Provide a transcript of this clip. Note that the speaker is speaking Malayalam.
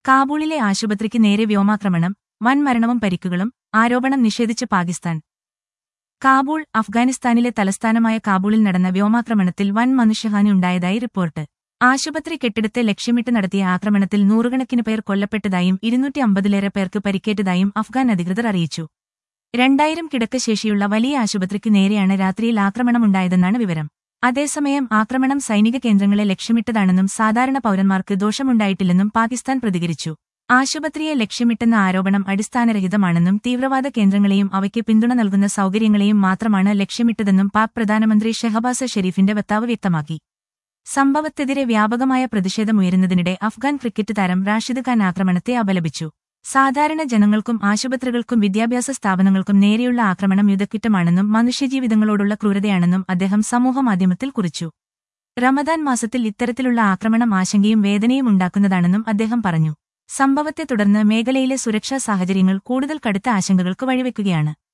കാബൂളിലെ ആശുപത്രിക്ക് നേരെ വ്യോമാക്രമണം വൻ മരണവും പരിക്കുകളും ആരോപണം നിഷേധിച്ച് പാകിസ്ഥാൻ കാബൂൾ അഫ്ഗാനിസ്ഥാനിലെ തലസ്ഥാനമായ കാബൂളിൽ നടന്ന വ്യോമാക്രമണത്തിൽ വൻ മനുഷ്യഹാനി ഉണ്ടായതായി റിപ്പോർട്ട് ആശുപത്രി കെട്ടിടത്തെ ലക്ഷ്യമിട്ട് നടത്തിയ ആക്രമണത്തിൽ നൂറുകണക്കിന് പേർ കൊല്ലപ്പെട്ടതായും ഇരുന്നൂറ്റി അമ്പതിലേറെ പേർക്ക് പരിക്കേറ്റതായും അഫ്ഗാൻ അധികൃതർ അറിയിച്ചു രണ്ടായിരം കിടക്കശേഷിയുള്ള വലിയ ആശുപത്രിക്ക് നേരെയാണ് രാത്രിയിൽ ആക്രമണമുണ്ടായതെന്നാണ് വിവരം അതേസമയം ആക്രമണം സൈനിക കേന്ദ്രങ്ങളെ ലക്ഷ്യമിട്ടതാണെന്നും സാധാരണ പൗരന്മാർക്ക് ദോഷമുണ്ടായിട്ടില്ലെന്നും പാകിസ്ഥാൻ പ്രതികരിച്ചു ആശുപത്രിയെ ലക്ഷ്യമിട്ടെന്ന ആരോപണം അടിസ്ഥാനരഹിതമാണെന്നും തീവ്രവാദ കേന്ദ്രങ്ങളെയും അവയ്ക്ക് പിന്തുണ നൽകുന്ന സൗകര്യങ്ങളെയും മാത്രമാണ് ലക്ഷ്യമിട്ടതെന്നും പാക് പ്രധാനമന്ത്രി ഷെഹബാസ് ഷെരീഫിന്റെ വക്താവ് വ്യക്തമാക്കി സംഭവത്തെതിരെ വ്യാപകമായ പ്രതിഷേധമുയരുന്നതിനിടെ അഫ്ഗാൻ ക്രിക്കറ്റ് താരം റാഷിദ് ഖാൻ ആക്രമണത്തെ അപലപിച്ചു സാധാരണ ജനങ്ങൾക്കും ആശുപത്രികൾക്കും വിദ്യാഭ്യാസ സ്ഥാപനങ്ങൾക്കും നേരെയുള്ള ആക്രമണം യുദ്ധക്കുറ്റമാണെന്നും മനുഷ്യജീവിതങ്ങളോടുള്ള ക്രൂരതയാണെന്നും അദ്ദേഹം സമൂഹമാധ്യമത്തിൽ കുറിച്ചു റമദാൻ മാസത്തിൽ ഇത്തരത്തിലുള്ള ആക്രമണം ആശങ്കയും വേദനയും ഉണ്ടാക്കുന്നതാണെന്നും അദ്ദേഹം പറഞ്ഞു സംഭവത്തെ തുടർന്ന് മേഖലയിലെ സുരക്ഷാ സാഹചര്യങ്ങൾ കൂടുതൽ കടുത്ത ആശങ്കകൾക്ക് വഴിവെക്കുകയാണ്